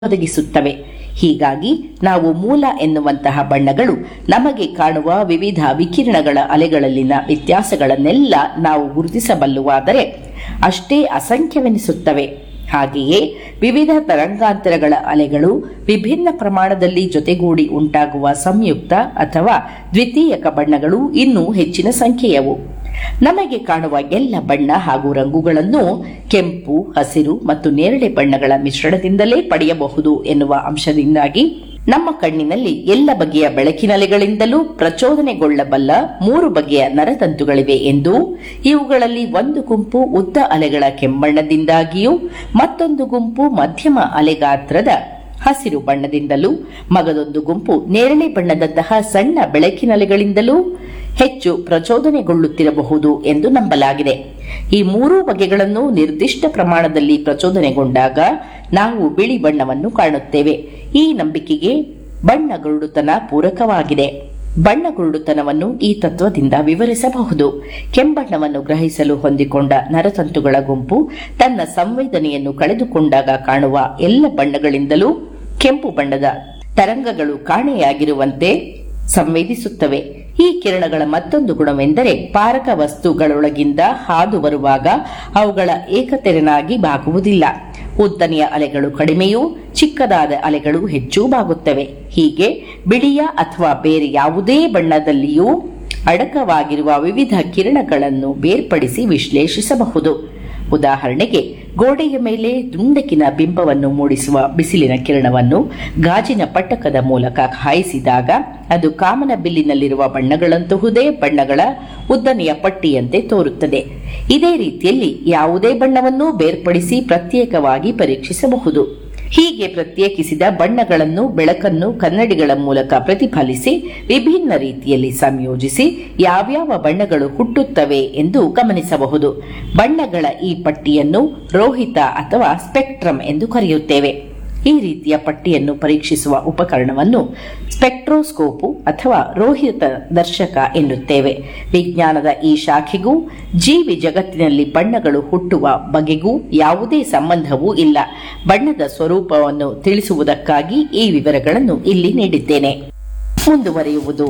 ಒದಗಿಸುತ್ತವೆ ಹೀಗಾಗಿ ನಾವು ಮೂಲ ಎನ್ನುವಂತಹ ಬಣ್ಣಗಳು ನಮಗೆ ಕಾಣುವ ವಿವಿಧ ವಿಕಿರಣಗಳ ಅಲೆಗಳಲ್ಲಿನ ವ್ಯತ್ಯಾಸಗಳನ್ನೆಲ್ಲ ನಾವು ಗುರುತಿಸಬಲ್ಲುವಾದರೆ ಅಷ್ಟೇ ಅಸಂಖ್ಯವೆನಿಸುತ್ತವೆ ಹಾಗೆಯೇ ವಿವಿಧ ತರಂಗಾಂತರಗಳ ಅಲೆಗಳು ವಿಭಿನ್ನ ಪ್ರಮಾಣದಲ್ಲಿ ಜೊತೆಗೂಡಿ ಉಂಟಾಗುವ ಸಂಯುಕ್ತ ಅಥವಾ ದ್ವಿತೀಯಕ ಬಣ್ಣಗಳು ಇನ್ನೂ ಹೆಚ್ಚಿನ ಸಂಖ್ಯೆಯವು ನಮಗೆ ಕಾಣುವ ಎಲ್ಲ ಬಣ್ಣ ಹಾಗೂ ರಂಗುಗಳನ್ನು ಕೆಂಪು ಹಸಿರು ಮತ್ತು ನೇರಳೆ ಬಣ್ಣಗಳ ಮಿಶ್ರಣದಿಂದಲೇ ಪಡೆಯಬಹುದು ಎನ್ನುವ ಅಂಶದಿಂದಾಗಿ ನಮ್ಮ ಕಣ್ಣಿನಲ್ಲಿ ಎಲ್ಲ ಬಗೆಯ ಬೆಳಕಿನಲೆಗಳಿಂದಲೂ ಪ್ರಚೋದನೆಗೊಳ್ಳಬಲ್ಲ ಮೂರು ಬಗೆಯ ನರತಂತುಗಳಿವೆ ಎಂದು ಇವುಗಳಲ್ಲಿ ಒಂದು ಗುಂಪು ಉದ್ದ ಅಲೆಗಳ ಕೆಂಬಣ್ಣದಿಂದಾಗಿಯೂ ಮತ್ತೊಂದು ಗುಂಪು ಮಧ್ಯಮ ಅಲೆಗಾತ್ರದ ಹಸಿರು ಬಣ್ಣದಿಂದಲೂ ಮಗದೊಂದು ಗುಂಪು ನೇರಳೆ ಬಣ್ಣದಂತಹ ಸಣ್ಣ ಬೆಳಕಿನಲೆಗಳಿಂದಲೂ ಹೆಚ್ಚು ಪ್ರಚೋದನೆಗೊಳ್ಳುತ್ತಿರಬಹುದು ಎಂದು ನಂಬಲಾಗಿದೆ ಈ ಮೂರೂ ಬಗೆಗಳನ್ನು ನಿರ್ದಿಷ್ಟ ಪ್ರಮಾಣದಲ್ಲಿ ಪ್ರಚೋದನೆಗೊಂಡಾಗ ನಾವು ಬಿಳಿ ಬಣ್ಣವನ್ನು ಕಾಣುತ್ತೇವೆ ಈ ನಂಬಿಕೆಗೆ ಬಣ್ಣಗುರುಡುತನ ಪೂರಕವಾಗಿದೆ ಬಣ್ಣಗುರುಡುತನವನ್ನು ಈ ತತ್ವದಿಂದ ವಿವರಿಸಬಹುದು ಕೆಂಬಣ್ಣವನ್ನು ಗ್ರಹಿಸಲು ಹೊಂದಿಕೊಂಡ ನರತಂತುಗಳ ಗುಂಪು ತನ್ನ ಸಂವೇದನೆಯನ್ನು ಕಳೆದುಕೊಂಡಾಗ ಕಾಣುವ ಎಲ್ಲ ಬಣ್ಣಗಳಿಂದಲೂ ಕೆಂಪು ಬಣ್ಣದ ತರಂಗಗಳು ಕಾಣೆಯಾಗಿರುವಂತೆ ಸಂವೇದಿಸುತ್ತವೆ ಈ ಕಿರಣಗಳ ಮತ್ತೊಂದು ಗುಣವೆಂದರೆ ಪಾರಕ ವಸ್ತುಗಳೊಳಗಿಂದ ಹಾದು ಬರುವಾಗ ಅವುಗಳ ಏಕತೆರನಾಗಿ ಬಾಗುವುದಿಲ್ಲ ಉದ್ದನೆಯ ಅಲೆಗಳು ಕಡಿಮೆಯೂ ಚಿಕ್ಕದಾದ ಅಲೆಗಳು ಹೆಚ್ಚೂ ಬಾಗುತ್ತವೆ ಹೀಗೆ ಬಿಳಿಯ ಅಥವಾ ಬೇರೆ ಯಾವುದೇ ಬಣ್ಣದಲ್ಲಿಯೂ ಅಡಕವಾಗಿರುವ ವಿವಿಧ ಕಿರಣಗಳನ್ನು ಬೇರ್ಪಡಿಸಿ ವಿಶ್ಲೇಷಿಸಬಹುದು ಉದಾಹರಣೆಗೆ ಗೋಡೆಯ ಮೇಲೆ ದುಂಡಕಿನ ಬಿಂಬವನ್ನು ಮೂಡಿಸುವ ಬಿಸಿಲಿನ ಕಿರಣವನ್ನು ಗಾಜಿನ ಪಟ್ಟಕದ ಮೂಲಕ ಹಾಯಿಸಿದಾಗ ಅದು ಕಾಮನ ಬಿಲ್ಲಿನಲ್ಲಿರುವ ಬಣ್ಣಗಳಂತಹುದೇ ಬಣ್ಣಗಳ ಉದ್ದನೆಯ ಪಟ್ಟಿಯಂತೆ ತೋರುತ್ತದೆ ಇದೇ ರೀತಿಯಲ್ಲಿ ಯಾವುದೇ ಬಣ್ಣವನ್ನೂ ಬೇರ್ಪಡಿಸಿ ಪ್ರತ್ಯೇಕವಾಗಿ ಪರೀಕ್ಷಿಸಬಹುದು ಹೀಗೆ ಪ್ರತ್ಯೇಕಿಸಿದ ಬಣ್ಣಗಳನ್ನು ಬೆಳಕನ್ನು ಕನ್ನಡಿಗಳ ಮೂಲಕ ಪ್ರತಿಫಲಿಸಿ ವಿಭಿನ್ನ ರೀತಿಯಲ್ಲಿ ಸಂಯೋಜಿಸಿ ಯಾವ್ಯಾವ ಬಣ್ಣಗಳು ಹುಟ್ಟುತ್ತವೆ ಎಂದು ಗಮನಿಸಬಹುದು ಬಣ್ಣಗಳ ಈ ಪಟ್ಟಿಯನ್ನು ರೋಹಿತ ಅಥವಾ ಸ್ಪೆಕ್ಟ್ರಮ್ ಎಂದು ಕರೆಯುತ್ತೇವೆ ಈ ರೀತಿಯ ಪಟ್ಟಿಯನ್ನು ಪರೀಕ್ಷಿಸುವ ಉಪಕರಣವನ್ನು ಸ್ಪೆಕ್ಟ್ರೋಸ್ಕೋಪು ಅಥವಾ ರೋಹಿತ ದರ್ಶಕ ಎನ್ನುತ್ತೇವೆ ವಿಜ್ಞಾನದ ಈ ಶಾಖೆಗೂ ಜೀವಿ ಜಗತ್ತಿನಲ್ಲಿ ಬಣ್ಣಗಳು ಹುಟ್ಟುವ ಬಗೆಗೂ ಯಾವುದೇ ಸಂಬಂಧವೂ ಇಲ್ಲ ಬಣ್ಣದ ಸ್ವರೂಪವನ್ನು ತಿಳಿಸುವುದಕ್ಕಾಗಿ ಈ ವಿವರಗಳನ್ನು ಇಲ್ಲಿ ನೀಡಿದ್ದೇನೆ ಮುಂದುವರಿಯುವುದು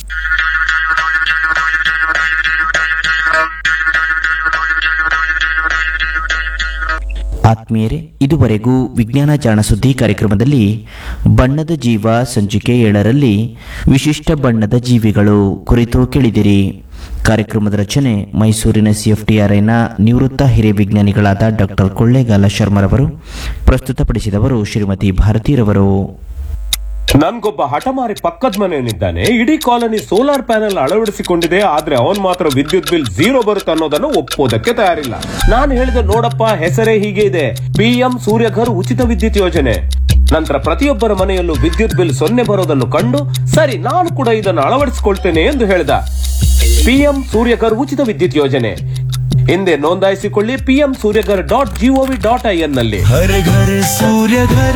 ಆತ್ಮೀಯರೇ ಇದುವರೆಗೂ ವಿಜ್ಞಾನ ಜಾಣ ಸುದ್ದಿ ಕಾರ್ಯಕ್ರಮದಲ್ಲಿ ಬಣ್ಣದ ಜೀವ ಸಂಚಿಕೆ ಏಳರಲ್ಲಿ ವಿಶಿಷ್ಟ ಬಣ್ಣದ ಜೀವಿಗಳು ಕುರಿತು ಕೇಳಿದಿರಿ ಕಾರ್ಯಕ್ರಮದ ರಚನೆ ಮೈಸೂರಿನ ಸಿಎಫ್ಟಿಆರ್ಐನ ನಿವೃತ್ತ ಹಿರಿಯ ವಿಜ್ಞಾನಿಗಳಾದ ಡಾಕ್ಟರ್ ಕೊಳ್ಳೇಗಾಲ ಶರ್ಮರವರು ಪ್ರಸ್ತುತಪಡಿಸಿದವರು ಶ್ರೀಮತಿ ಭಾರತೀರವರು ನನ್ಗೊಬ್ಬ ಹಠಮಾರಿ ಪಕ್ಕದ ಮನೆಯವನಿದ್ದಾನೆ ಇಡೀ ಕಾಲನಿ ಸೋಲಾರ್ ಪ್ಯಾನೆಲ್ ಅಳವಡಿಸಿಕೊಂಡಿದೆ ಆದ್ರೆ ಅವನ್ ಮಾತ್ರ ವಿದ್ಯುತ್ ಬಿಲ್ ಝೀರೋ ಬರುತ್ತೆ ಅನ್ನೋದನ್ನು ಒಪ್ಪೋದಕ್ಕೆ ತಯಾರಿಲ್ಲ ನಾನು ಹೇಳಿದೆ ನೋಡಪ್ಪ ಹೆಸರೇ ಹೀಗೆ ಇದೆ ಪಿಎಂ ಸೂರ್ಯಘರ್ ಉಚಿತ ವಿದ್ಯುತ್ ಯೋಜನೆ ನಂತರ ಪ್ರತಿಯೊಬ್ಬರ ಮನೆಯಲ್ಲೂ ವಿದ್ಯುತ್ ಬಿಲ್ ಸೊನ್ನೆ ಬರೋದನ್ನು ಕಂಡು ಸರಿ ನಾನು ಕೂಡ ಇದನ್ನು ಅಳವಡಿಸಿಕೊಳ್ತೇನೆ ಎಂದು ಹೇಳಿದ ಪಿಎಂ ಸೂರ್ಯಘರ್ ಉಚಿತ ವಿದ್ಯುತ್ ಯೋಜನೆ ಹಿಂದೆ ನೋಂದಾಯಿಸಿಕೊಳ್ಳಿ PM Suryaghar dot G O V dot I N ನಲ್ಲಿ हर घर सूर्य घर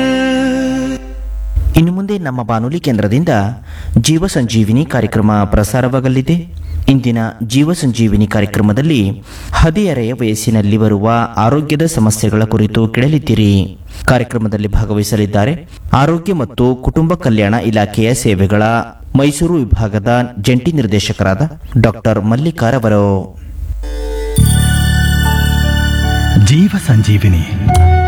ಇನ್ನು ಮುಂದೆ ನಮ್ಮ ಬಾನುಲಿ ಕೇಂದ್ರದಿಂದ ಜೀವ ಸಂಜೀವಿನಿ ಕಾರ್ಯಕ್ರಮ ಪ್ರಸಾರವಾಗಲಿದೆ ಇಂದಿನ ಜೀವ ಸಂಜೀವಿನಿ ಕಾರ್ಯಕ್ರಮದಲ್ಲಿ ಹದಿಹರೆಯ ವಯಸ್ಸಿನಲ್ಲಿ ಬರುವ ಆರೋಗ್ಯದ ಸಮಸ್ಯೆಗಳ ಕುರಿತು ಕೇಳಲಿದ್ದೀರಿ ಕಾರ್ಯಕ್ರಮದಲ್ಲಿ ಭಾಗವಹಿಸಲಿದ್ದಾರೆ ಆರೋಗ್ಯ ಮತ್ತು ಕುಟುಂಬ ಕಲ್ಯಾಣ ಇಲಾಖೆಯ ಸೇವೆಗಳ ಮೈಸೂರು ವಿಭಾಗದ ಜಂಟಿ ನಿರ್ದೇಶಕರಾದ ಡಾಕ್ಟರ್ ಮಲ್ಲಿಕಾರವರು ಜೀವ ಸಂಜೀವಿನಿ